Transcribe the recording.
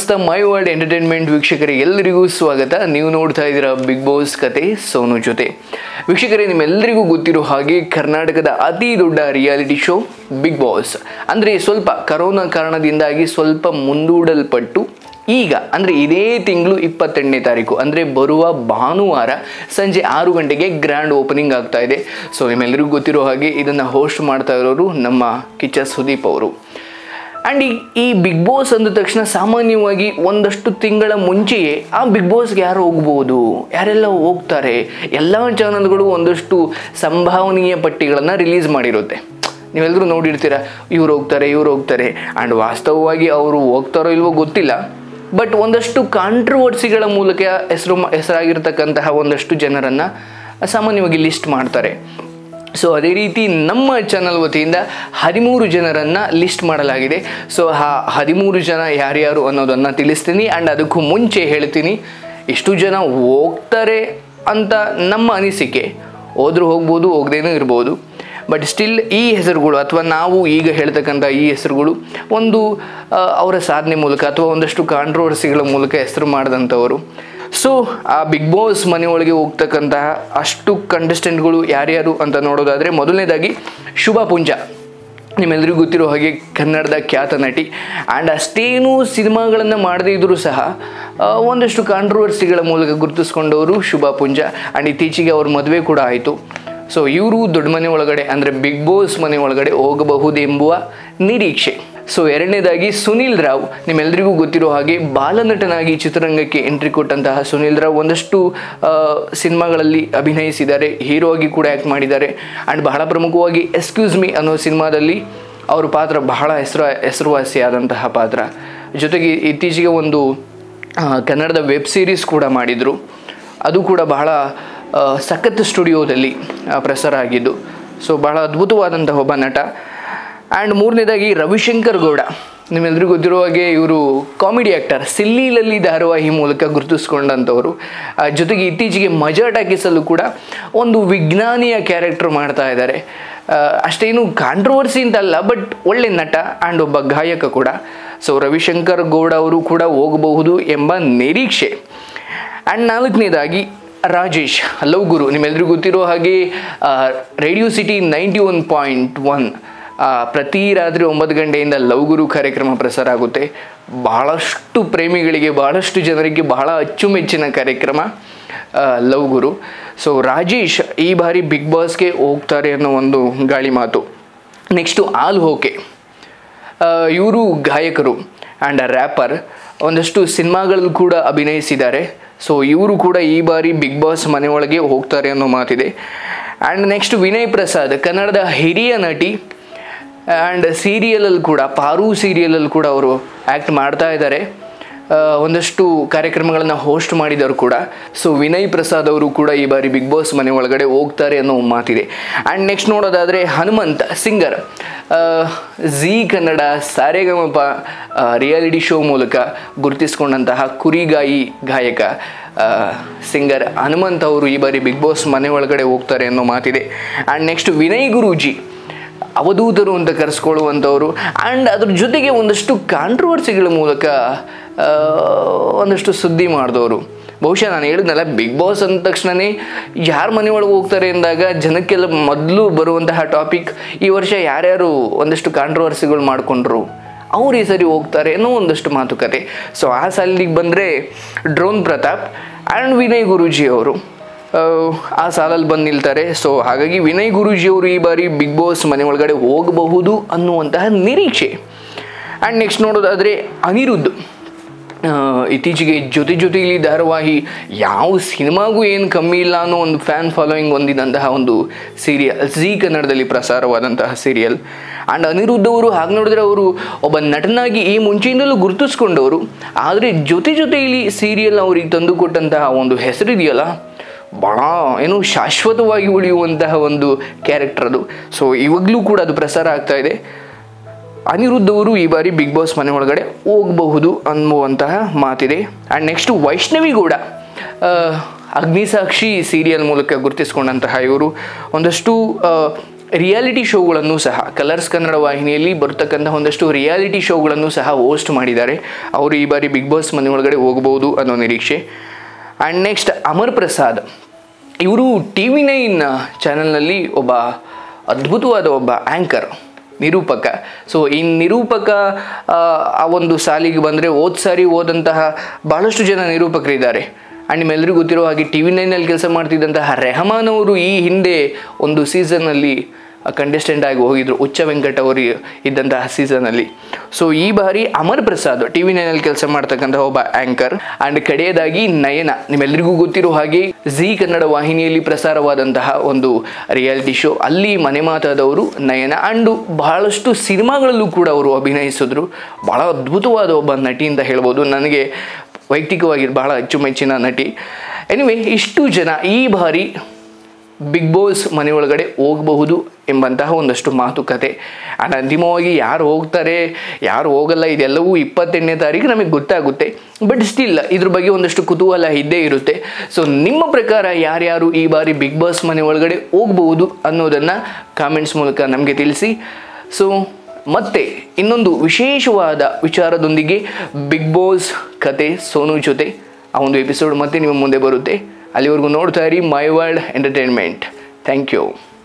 ಸಮಸ್ತ ಮೈ world entertainment ವೀಕ್ಷಕರಿಗೆ ಎಲ್ಲರಿಗೂ ಸ್ವಾಗತ ನೀವು ನೋಡ್ತಾ ಇದ್ದೀರಾ ಬಿಗ್ ಬಾಸ್ ಕತೆ ಸೋನು ಜೊತೆ ವೀಕ್ಷಕರೇ ನಿಮ್ಮೆಲ್ಲರಿಗೂ ಗೊತ್ತಿರೋ ಹಾಗೆ ಕರ್ನಾಟಕದ ಅತಿ ದೊಡ್ಡ ರಿಯಾಲಿಟಿ ಶೋ ಬಿಗ್ ಬಾಸ್ ಅಂದರೆ ಸ್ವಲ್ಪ ಕರೋನಾ ಕಾರಣದಿಂದಾಗಿ ಸ್ವಲ್ಪ ಮುಂದೂಡಲ್ಪಟ್ಟು ಈಗ ಅಂದರೆ ಇದೇ ತಿಂಗಳು ಇಪ್ಪತ್ತೆಂಟನೇ ತಾರೀಕು ಅಂದರೆ ಬರುವ ಭಾನುವಾರ ಸಂಜೆ ಆರು ಗಂಟೆಗೆ ಗ್ರ್ಯಾಂಡ್ ಓಪನಿಂಗ್ ಆಗ್ತಾ ಇದೆ ಸೊ ನಿಮ್ಮೆಲ್ಲರಿಗೂ ಗೊತ್ತಿರೋ ಹಾಗೆ ಇದನ್ನು ಹೋಸ್ಟ್ ಮಾಡ್ತಾ ಇರೋರು ನಮ್ಮ ಕಿಚ್ಚ ಸುದೀಪ್ ಅವರು ಆ್ಯಂಡ್ ಈ ಈ ಬಿಗ್ ಬಾಸ್ ಅಂದ ತಕ್ಷಣ ಸಾಮಾನ್ಯವಾಗಿ ಒಂದಷ್ಟು ತಿಂಗಳ ಮುಂಚೆಯೇ ಆ ಬಿಗ್ ಬಾಸ್ಗೆ ಯಾರು ಹೋಗ್ಬೋದು ಯಾರೆಲ್ಲ ಹೋಗ್ತಾರೆ ಎಲ್ಲ ಚಾನಲ್ಗಳು ಒಂದಷ್ಟು ಸಂಭಾವನೀಯ ಪಟ್ಟಿಗಳನ್ನು ರಿಲೀಸ್ ಮಾಡಿರುತ್ತೆ ನೀವೆಲ್ಲರೂ ನೋಡಿರ್ತೀರ ಇವ್ರು ಹೋಗ್ತಾರೆ ಇವ್ರು ಹೋಗ್ತಾರೆ ಆ್ಯಂಡ್ ವಾಸ್ತವವಾಗಿ ಅವರು ಹೋಗ್ತಾರೋ ಇಲ್ವೋ ಗೊತ್ತಿಲ್ಲ ಬಟ್ ಒಂದಷ್ಟು ಕಾಂಟ್ರವರ್ಸಿಗಳ ಮೂಲಕ ಹೆಸರು ಹೆಸರಾಗಿರ್ತಕ್ಕಂತಹ ಒಂದಷ್ಟು ಜನರನ್ನು ಸಾಮಾನ್ಯವಾಗಿ ಲಿಸ್ಟ್ ಮಾಡ್ತಾರೆ ಸೊ ಅದೇ ರೀತಿ ನಮ್ಮ ಚಾನಲ್ ವತಿಯಿಂದ ಹದಿಮೂರು ಜನರನ್ನು ಲಿಸ್ಟ್ ಮಾಡಲಾಗಿದೆ ಸೊ ಆ ಹದಿಮೂರು ಜನ ಯಾರ್ಯಾರು ಅನ್ನೋದನ್ನು ತಿಳಿಸ್ತೀನಿ ಆ್ಯಂಡ್ ಅದಕ್ಕೂ ಮುಂಚೆ ಹೇಳ್ತೀನಿ ಇಷ್ಟು ಜನ ಹೋಗ್ತಾರೆ ಅಂತ ನಮ್ಮ ಅನಿಸಿಕೆ ಹೋದ್ರೂ ಹೋಗ್ಬೋದು ಹೋಗದೇನೂ ಇರ್ಬೋದು ಬಟ್ ಸ್ಟಿಲ್ ಈ ಹೆಸರುಗಳು ಅಥವಾ ನಾವು ಈಗ ಹೇಳ್ತಕ್ಕಂಥ ಈ ಹೆಸರುಗಳು ಒಂದು ಆ, ಅವರ ಸಾಧನೆ ಮೂಲಕ ಅಥವಾ ಒಂದಷ್ಟು ಕಾಂಟ್ರವರ್ಸಿಗಳ ಮೂಲಕ ಹೆಸರು ಮಾಡಿದಂಥವರು ಸೊ ಆ ಬಿಗ್ ಬಾಸ್ ಮನೆಯೊಳಗೆ ಹೋಗ್ತಕ್ಕಂತಹ ಅಷ್ಟು ಕಂಟೆಸ್ಟೆಂಟ್ಗಳು ಯಾರ್ಯಾರು ಅಂತ ನೋಡೋದಾದರೆ ಮೊದಲನೇದಾಗಿ ಶುಭ ಪುಂಜ ನಿಮ್ಮೆಲ್ಲರಿಗೂ ಗೊತ್ತಿರೋ ಹಾಗೆ ಕನ್ನಡದ ಖ್ಯಾತ ನಟಿ ಆ್ಯಂಡ್ ಅಷ್ಟೇನೂ ಸಿನಿಮಾಗಳನ್ನು ಮಾಡದೇ ಇದ್ದರೂ ಸಹ ಆ, ಒಂದಷ್ಟು ಕಾಂಟ್ರವರ್ಸಿಗಳ ಮೂಲಕ ಗುರುತಿಸ್ಕೊಂಡವರು ಶುಭ ಪುಂಜ ಆ್ಯಂಡ್ ಇತ್ತೀಚೆಗೆ ಅವ್ರ ಮದುವೆ ಕೂಡ ಆಯಿತು ಸೊ ಇವರು ದೊಡ್ಡ ಮನೆ ಒಳಗಡೆ ಅಂದರೆ ಬಿಗ್ ಬಾಸ್ ಮನೆ ಒಳಗಡೆ ಹೋಗಬಹುದೆಂಬುವ ನಿರೀಕ್ಷೆ ಸೊ ಎರಡನೇದಾಗಿ ಸುನೀಲ್ ರಾವ್ ನಿಮ್ಮೆಲ್ಲರಿಗೂ ಗೊತ್ತಿರೋ ಹಾಗೆ ಬಾಲನಟನಾಗಿ ಚಿತ್ರರಂಗಕ್ಕೆ ಎಂಟ್ರಿ ಕೊಟ್ಟಂತಹ ಸುನೀಲ್ ರಾವ್ ಒಂದಷ್ಟು ಆ, ಸಿನಿಮಾಗಳಲ್ಲಿ ಅಭಿನಯಿಸಿದ್ದಾರೆ ಹೀರೋ ಆಗಿ ಕೂಡ ಆ್ಯಕ್ಟ್ ಮಾಡಿದ್ದಾರೆ ಆ್ಯಂಡ್ ಬಹಳ ಪ್ರಮುಖವಾಗಿ ಎಕ್ಸ್ಕ್ಯೂಸ್ ಮೀ ಅನ್ನೋ ಸಿನಿಮಾದಲ್ಲಿ ಅವ್ರ ಪಾತ್ರ ಬಹಳ ಹೆಸರು ಹೆಸರುವಾಸಿಯಾದಂತಹ ಪಾತ್ರ ಜೊತೆಗೆ ಇತ್ತೀಚೆಗೆ ಒಂದು ಆ, ಕನ್ನಡದ ವೆಬ್ ಸೀರೀಸ್ ಕೂಡ ಮಾಡಿದರು ಅದು ಕೂಡ ಬಹಳ ಆ, ಸಖತ್ ಸ್ಟುಡಿಯೋದಲ್ಲಿ ಆ, ಪ್ರಸಾರ ಆಗಿದ್ದು ಸೊ ಬಹಳ ಅದ್ಭುತವಾದಂತಹ ಒಬ್ಬ ನಟ ಆ್ಯಂಡ್ ಮೂರನೇದಾಗಿ ರವಿಶಂಕರ್ ಗೌಡ ನಿಮ್ಮೆಲ್ಲರಿಗೂ ಗೊತ್ತಿರೋ ಹಾಗೆ ಇವರು ಕಾಮಿಡಿ ಆ್ಯಕ್ಟರ್ ಸಿಲ್ಲಿಲಲ್ಲಿ ಧಾರಾವಾಹಿ ಮೂಲಕ ಗುರುತಿಸ್ಕೊಂಡಂಥವ್ರು ಆ, ಜೊತೆಗೆ ಇತ್ತೀಚೆಗೆ ಮಜಾ ಟಾಕೀಸಲ್ಲೂ ಕೂಡ ಒಂದು ವಿಜ್ಞಾನಿಯ ಕ್ಯಾರೆಕ್ಟರ್ ಮಾಡ್ತಾ ಇದ್ದಾರೆ ಆ, ಅಷ್ಟೇನು ಕಾಂಟ್ರವರ್ಸಿ ಅಂತಲ್ಲ ಬಟ್ ಒಳ್ಳೆ ನಟ ಆ್ಯಂಡ್ ಒಬ್ಬ ಗಾಯಕ ಕೂಡ ಸೊ ರವಿಶಂಕರ್ ಗೌಡ ಅವರು ಕೂಡ ಹೋಗಬಹುದು ಎಂಬ ನಿರೀಕ್ಷೆ ಆ್ಯಂಡ್ ನಾಲ್ಕನೇದಾಗಿ ರಾಜೇಶ್ ಲವ್ ಗುರು ನಿಮ್ಮೆಲ್ಲರಿಗೂ ಗೊತ್ತಿರೋ ಹಾಗೆ radio city ninety one point one ಪ್ರತಿ ರಾತ್ರಿ ಒಂಬತ್ತು ಗಂಟೆಯಿಂದ ಲವ್ ಗುರು ಕಾರ್ಯಕ್ರಮ ಪ್ರಸಾರ ಆಗುತ್ತೆ ಬಹಳಷ್ಟು ಪ್ರೇಮಿಗಳಿಗೆ ಬಹಳಷ್ಟು ಜನರಿಗೆ ಬಹಳ ಅಚ್ಚುಮೆಚ್ಚಿನ ಕಾರ್ಯಕ್ರಮ ಆ, ಲವ್ ಗುರು ಸೊ ರಾಜೇಶ್ ಈ ಬಾರಿ ಬಿಗ್ ಬಾಸ್ಗೆ ಹೋಗ್ತಾರೆ ಅನ್ನೋ ಒಂದು ಗಾಳಿ ಮಾತು ನೆಕ್ಸ್ಟು ಆಲ್ ಹೋಕೆ ಇವರು ಗಾಯಕರು ಆ್ಯಂಡ್ ರ್ಯಾಪರ್ ಒಂದಷ್ಟು ಸಿನಿಮಾಗಳಲ್ಲಿ ಕೂಡ ಅಭಿನಯಿಸಿದ್ದಾರೆ ಸೊ ಇವರು ಕೂಡ ಈ ಬಾರಿ ಬಿಗ್ ಬಾಸ್ ಮನೆಯೊಳಗೆ ಹೋಗ್ತಾರೆ ಅನ್ನೋ ಮಾತಿದೆ ಆ್ಯಂಡ್ ನೆಕ್ಸ್ಟ್ ವಿನಯ್ ಪ್ರಸಾದ್ ಕನ್ನಡದ ಹಿರಿಯ ನಟಿ ಆ್ಯಂಡ್ ಸೀರಿಯಲಲ್ಲಿ ಕೂಡ ಪಾರು ಸೀರಿಯಲಲ್ಲಿ ಕೂಡ ಅವರು ಆ್ಯಕ್ಟ್ ಮಾಡ್ತಾ ಇದ್ದಾರೆ ಆ, ಒಂದಷ್ಟು ಕಾರ್ಯಕ್ರಮಗಳನ್ನು ಹೋಸ್ಟ್ ಮಾಡಿದವರು ಕೂಡ ಸೊ ವಿನಯ್ ಪ್ರಸಾದ್ ಅವರು ಕೂಡ ಈ ಬಾರಿ ಬಿಗ್ ಬಾಸ್ ಮನೆ ಒಳಗಡೆ ಹೋಗ್ತಾರೆ ಅನ್ನೋ ಮಾತಿದೆ ಆ್ಯಂಡ್ ನೆಕ್ಸ್ಟ್ ನೋಡೋದಾದರೆ Hanumanth singer Zee Kannada Sa Re Ga Ma Pa reality show ಮೂಲಕ ಗುರುತಿಸ್ಕೊಂಡಂತಹ ಕುರಿಗಾಯಿ ಗಾಯಕ ಸಿಂಗರ್ ಹನುಮಂತ್ ಅವರು ಈ ಬಾರಿ ಬಿಗ್ ಬಾಸ್ ಮನೆ ಒಳಗಡೆ ಹೋಗ್ತಾರೆ ಅನ್ನೋ ಮಾತಿದೆ ಆ್ಯಂಡ್ ನೆಕ್ಸ್ಟ್ ವಿನಯ್ ಗುರೂಜಿ ಅವಧೂತರು ಅಂತ ಕರೆಸ್ಕೊಳ್ಳುವಂಥವ್ರು ಆ್ಯಂಡ್ ಅದ್ರ ಜೊತೆಗೆ ಒಂದಷ್ಟು ಕಾಂಟ್ರವರ್ಸಿಗಳ ಮೂಲಕ ಆ, ಒಂದಷ್ಟು ಸುದ್ದಿ ಮಾಡಿದವರು ಬಹುಶಃ ನಾನು ಹೇಳಿದ್ನಲ್ಲ ಬಿಗ್ ಬಾಸ್ ಅಂದ ತಕ್ಷಣವೇ ಯಾರ ಮನೆ ಒಳಗೆ ಹೋಗ್ತಾರೆ ಅಂದಾಗ ಜನಕ್ಕೆಲ್ಲ ಮೊದಲು ಬರುವಂತಹ ಟಾಪಿಕ್ ಈ ವರ್ಷ ಯಾರ್ಯಾರು ಒಂದಷ್ಟು ಕಾಂಟ್ರವರ್ಸಿಗಳು ಮಾಡಿಕೊಂಡ್ರು ಅವ್ರು ಈ ಸರಿ ಹೋಗ್ತಾರೆ ಅನ್ನೋ ಒಂದಷ್ಟು ಮಾತುಕತೆ ಸೊ ಆ ಸಾಲಿಗೆ ಬಂದರೆ ಡ್ರೋನ್ ಪ್ರತಾಪ್ ಆ್ಯಂಡ್ ವಿನಯ್ ಗುರೂಜಿ ಅವರು ಆ, ಆ ಸಾಲಲ್ಲಿ ಬಂದು ನಿಲ್ತಾರೆ ಸೊ ಹಾಗಾಗಿ ವಿನಯ್ ಗುರೂಜಿ ಅವರು ಈ ಬಾರಿ ಬಿಗ್ ಬಾಸ್ ಮನೆ ಒಳಗಡೆ ಹೋಗಬಹುದು ಅನ್ನುವಂತಹ ನಿರೀಕ್ಷೆ ಆ್ಯಂಡ್ ನೆಕ್ಸ್ಟ್ ನೋಡೋದಾದರೆ ಅನಿರುದ್ಧ್ ಆ, ಇತ್ತೀಚೆಗೆ ಜೊತೆ ಜೊತೆಯಲ್ಲಿ ಧಾರಾವಾಹಿ ಯಾವ ಸಿನಿಮಾಗೂ ಏನು ಕಮ್ಮಿ ಇಲ್ಲ ಅನ್ನೋ ಒಂದು ಫ್ಯಾನ್ ಫಾಲೋಯಿಂಗ್ ಹೊಂದಿದಂತಹ ಒಂದು ಸೀರಿಯಲ್ ಝೀ ಕನ್ನಡದಲ್ಲಿ ಪ್ರಸಾರವಾದಂತಹ ಸೀರಿಯಲ್ ಆ್ಯಂಡ್ ಅನಿರುದ್ಧ್ ಅವರು ಹಾಗೆ ನೋಡಿದ್ರೆ ಅವರು ಒಬ್ಬ ನಟನಾಗಿ ಈ ಮುಂಚೆಯಿಂದಲೂ ಗುರುತಿಸ್ಕೊಂಡವರು ಆದರೆ ಜೊತೆ ಜೊತೆಯಲ್ಲಿ ಸೀರಿಯಲ್ ಅವರಿಗೆ ತಂದುಕೊಟ್ಟಂತಹ ಒಂದು ಹೆಸರಿದೆಯಲ್ಲ ಭಾಳ ಏನು ಶಾಶ್ವತವಾಗಿ ಉಳಿಯುವಂತಹ ಒಂದು ಕ್ಯಾರೆಕ್ಟರ್ ಅದು ಸೊ ಇವಾಗಲೂ ಕೂಡ ಅದು ಪ್ರಸಾರ ಆಗ್ತಾ ಇದೆ ಅನಿರುದ್ಧ್ ಅವರು ಈ ಬಾರಿ ಬಿಗ್ ಬಾಸ್ ಮನೆ ಒಳಗಡೆ ಹೋಗಬಹುದು ಅನ್ನುವಂತಹ ಮಾತಿದೆ ಆ್ಯಂಡ್ ನೆಕ್ಸ್ಟು ವೈಷ್ಣವಿ ಗೌಡ ಆ, ಅಗ್ನಿಸಾಕ್ಷಿ ಸೀರಿಯಲ್ ಮೂಲಕ ಗುರುತಿಸ್ಕೊಂಡಂತಹ ಇವರು ಒಂದಷ್ಟು ರಿಯಾಲಿಟಿ ಶೋಗಳನ್ನು ಸಹ ಕಲರ್ಸ್ ಕನ್ನಡ ವಾಹಿನಿಯಲ್ಲಿ ಬರ್ತಕ್ಕಂಥ ಒಂದಷ್ಟು ರಿಯಾಲಿಟಿ ಶೋಗಳನ್ನು ಸಹ ಹೋಸ್ಟ್ ಮಾಡಿದ್ದಾರೆ ಅವರು ಈ ಬಾರಿ ಬಿಗ್ ಬಾಸ್ ಮನೆ ಒಳಗಡೆ ಹೋಗಬಹುದು ಅನ್ನೋ ನಿರೀಕ್ಷೆ ಆ್ಯಂಡ್ ನೆಕ್ಸ್ಟ್ ಅಮರ್ ಪ್ರಸಾದ್ ಇವರು ಟಿ ವಿ ನೈನ್ ಚಾನಲ್ನಲ್ಲಿ ಒಬ್ಬ ಅದ್ಭುತವಾದ ಒಬ್ಬ ಆ್ಯಂಕರ್ ನಿರೂಪಕ ಸೊ ಈ ನಿರೂಪಕ ಆ, ಆ ಒಂದು ಸಾಲಿಗೆ ಬಂದರೆ ಹೋದ ಸಾರಿ ಹೋದಂತಹ ಭಾಳಷ್ಟು ಜನ ನಿರೂಪಕರಿದ್ದಾರೆ ಆ್ಯಂಡ್ ನಿಮ್ಮೆಲ್ಲರಿಗೂ ಗೊತ್ತಿರೋ ಹಾಗೆ ಟಿ ವಿ ನೈನಲ್ಲಿ ಕೆಲಸ ಮಾಡ್ತಿದ್ದಂತಹ ರೆಹಮಾನ್ ಅವರು ಈ ಹಿಂದೆ ಒಂದು ಸೀಸನ್ನಲ್ಲಿ ಕಂಟೆಸ್ಟೆಂಟ್ ಆಗಿ ಹೋಗಿದ್ರು ಉಚ್ಚ ವೆಂಕಟ್ ಅವರು ಇದ್ದಂತಹ ಸೀಸನಲ್ಲಿ ಸೊ ಈ ಬಾರಿ ಅಮರ್ ಪ್ರಸಾದ್ ಟಿ ವಿ ನೈನಲ್ಲಿ ಕೆಲಸ ಮಾಡ್ತಕ್ಕಂತಹ ಒಬ್ಬ ಆ್ಯಂಕರ್ ಆ್ಯಂಡ್ ಕಡೆಯದಾಗಿ ನಯನ ನಿಮ್ಮೆಲ್ಲರಿಗೂ ಗೊತ್ತಿರೋ ಹಾಗೆ ಜಿ ಕನ್ನಡ ವಾಹಿನಿಯಲ್ಲಿ ಪ್ರಸಾರವಾದಂತಹ ಒಂದು ರಿಯಾಲಿಟಿ ಶೋ ಅಲ್ಲಿ ಮನೆ ಮಾತಾದವರು ನಯನ ಆ್ಯಂಡ್ ಬಹಳಷ್ಟು ಸಿನಿಮಾಗಳಲ್ಲೂ ಕೂಡ ಅವರು ಅಭಿನಯಿಸಿದ್ರು ಬಹಳ ಅದ್ಭುತವಾದ ಒಬ್ಬ ನಟಿ ಅಂತ ಹೇಳ್ಬೋದು ನನಗೆ ವೈಯಕ್ತಿಕವಾಗಿ ಬಹಳ ಅಚ್ಚುಮೆಚ್ಚಿನ ನಟಿ ಎನಿವೆ ಇಷ್ಟು ಜನ ಈ ಬಾರಿ ಬಿಗ್ ಬಾಸ್ ಮನೆ ಒಳಗಡೆ ಹೋಗಬಹುದು ಎಂಬಂತಹ ಒಂದಷ್ಟು ಮಾತುಕತೆ ಆ್ಯಂಡ್ ಅಂತಿಮವಾಗಿ ಯಾರು ಹೋಗ್ತಾರೆ ಯಾರು ಹೋಗಲ್ಲ ಇದೆಲ್ಲವೂ ಇಪ್ಪತ್ತೆಂಟನೇ ತಾರೀಕು ನಮಗೆ ಗೊತ್ತಾಗುತ್ತೆ ಬಟ್ ಸ್ಟಿಲ್ ಇದ್ರ ಬಗ್ಗೆ ಒಂದಷ್ಟು ಕುತೂಹಲ ಇದ್ದೇ ಇರುತ್ತೆ ಸೊ ನಿಮ್ಮ ಪ್ರಕಾರ ಯಾರ್ಯಾರು ಈ ಬಾರಿ ಬಿಗ್ ಬಾಸ್ ಮನೆ ಒಳಗಡೆ ಹೋಗಬಹುದು ಅನ್ನೋದನ್ನು ಕಾಮೆಂಟ್ಸ್ ಮೂಲಕ ನಮಗೆ ತಿಳಿಸಿ ಸೊ ಮತ್ತೆ ಇನ್ನೊಂದು ವಿಶೇಷವಾದ ವಿಚಾರದೊಂದಿಗೆ ಬಿಗ್ ಬಾಸ್ ಕತೆ ಸೋನು ಜೊತೆ ಆ ಒಂದು ಎಪಿಸೋಡ್ ಮತ್ತೆ ನಿಮ್ಮ ಮುಂದೆ ಬರುತ್ತೆ ಅಲ್ಲಿವರೆಗೂ ನೋಡ್ತಾ ಇರಿ my world entertainment thank you